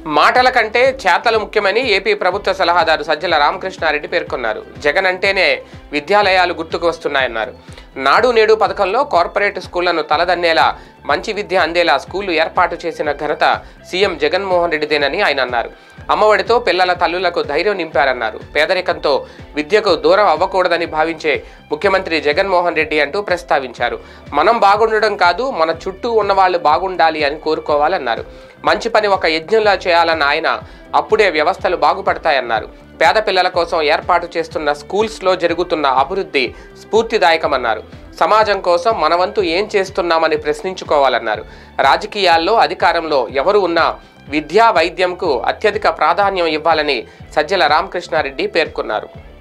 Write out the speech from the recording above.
మాటల కంటే చేతలు ముఖ్యమని ఏపీ ప్రభుత్వ సలహాదారు సజ్జల రామకృష్ణారెడ్డి పేర్కొన్నారు జగన్ అంటేనే విద్యాలయాలు గుర్తుకు వస్తున్నాయన్నారు నాడు నేడు పథకంలో కార్పొరేట్ స్కూళ్లను తలదన్నేలా మంచి విద్య అందేలా స్కూళ్లు ఏర్పాటు చేసిన ఘనత సీఎం జగన్మోహన్ రెడ్డిదేనని ఆయన అన్నారు అమ్మఒడితో పిల్లల తల్లులకు ధైర్యం నింపారన్నారు పేదరికంతో విద్యకు దూరం అవ్వకూడదని భావించే ముఖ్యమంత్రి జగన్మోహన్ రెడ్డి అంటూ ప్రస్తావించారు మనం బాగుండడం కాదు మన చుట్టూ ఉన్న వాళ్ళు బాగుండాలి అని కోరుకోవాలన్నారు మంచి పని ఒక యజ్ఞంలా చేయాలన్న ఆయన అప్పుడే వ్యవస్థలు బాగుపడతాయన్నారు పేద పిల్లల కోసం ఏర్పాటు చేస్తున్న స్కూల్స్లో జరుగుతున్న అభివృద్ధి స్ఫూర్తిదాయకమన్నారు సమాజం కోసం మనవంతు ఏం చేస్తున్నామని ప్రశ్నించుకోవాలన్నారు రాజకీయాల్లో అధికారంలో ఎవరు ఉన్నా విద్యా వైద్యంకు అత్యధిక ప్రాధాన్యం ఇవ్వాలని సజ్జల రామకృష్ణారెడ్డి పేర్కొన్నారు